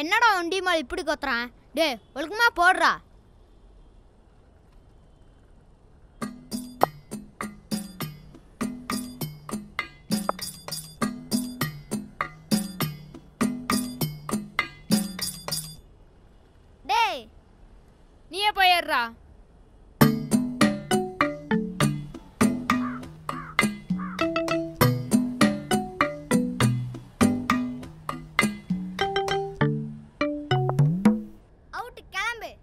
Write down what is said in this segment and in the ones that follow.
என்னடா வண்டி மேலே இப்படி கொத்துறான் டேய் ஒழுக்கமா போடுறா டேய் நீயே போயிடுறா அவுட்டு கிளம்பு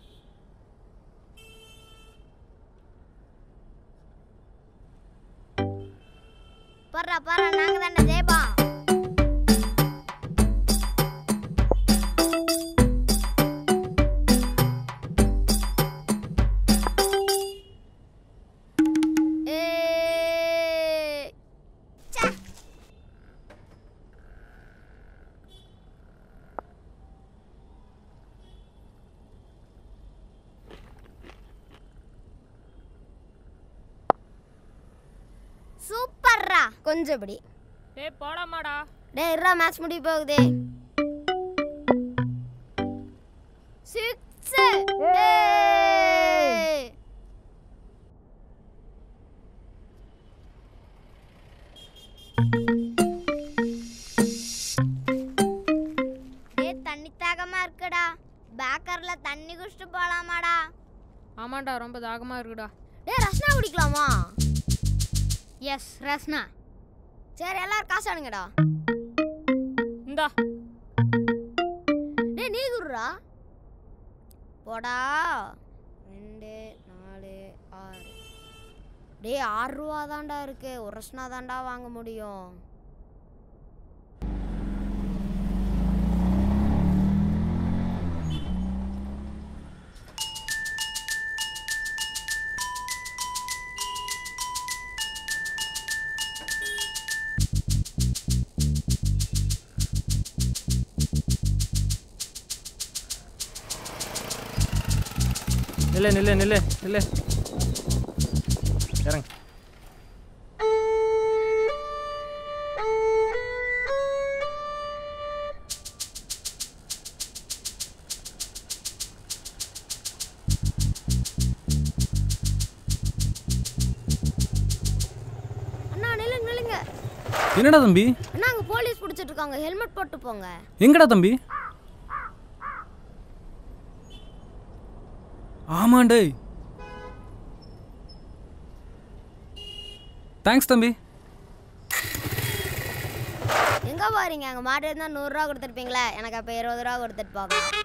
பர்றா பர்றா நாங்க தானே ஜெயபா ஏய் ச்சே சூப்பர்ரா கொஞ்சம் இப்படி டேய் போடாமாடா டேய் இருடா மேட்ச் முடிய போகுதே சிக்ஸ் டேய் தண்ணி தாகமா இருக்குடா பேக்கர்ல தண்ணி குடிச்சிட்டு போலாமாடா ஆமாண்டா ரொம்ப தாகமா இருக்குடா டேய் ரஸ்னா குடிக்கலாமா எஸ் ரஸ்னா சரி எல்லாரும் காசு அனுங்கடா இந்தா டேய் நீ குடுறா போடா ரெண்டு நாலு ஆறு டேய் ஆறு ரூபா தான்டா இருக்கு ஒரு ரஸ்னா தான்டா வாங்க முடியும் நில்லு நில்லு நில்லு நில்லு இறங்க அண்ணா நில்லுங்க நில்லுங்க என்னடா தம்பி அண்ணா அங்க போலீஸ் பிடிச்சிட்டு இருக்காங்க ஹெல்மெட் போட்டு போங்க எங்கடா தம்பி ஆமாண்டே தேங்க்ஸ் தம்பி எங்க போறீங்க அங்க மாட்டு இருந்தா நூறுரூவா கொடுத்துருப்பீங்களே எனக்கு அப்போ இருபது ரூபா கொடுத்துட்டு போங்க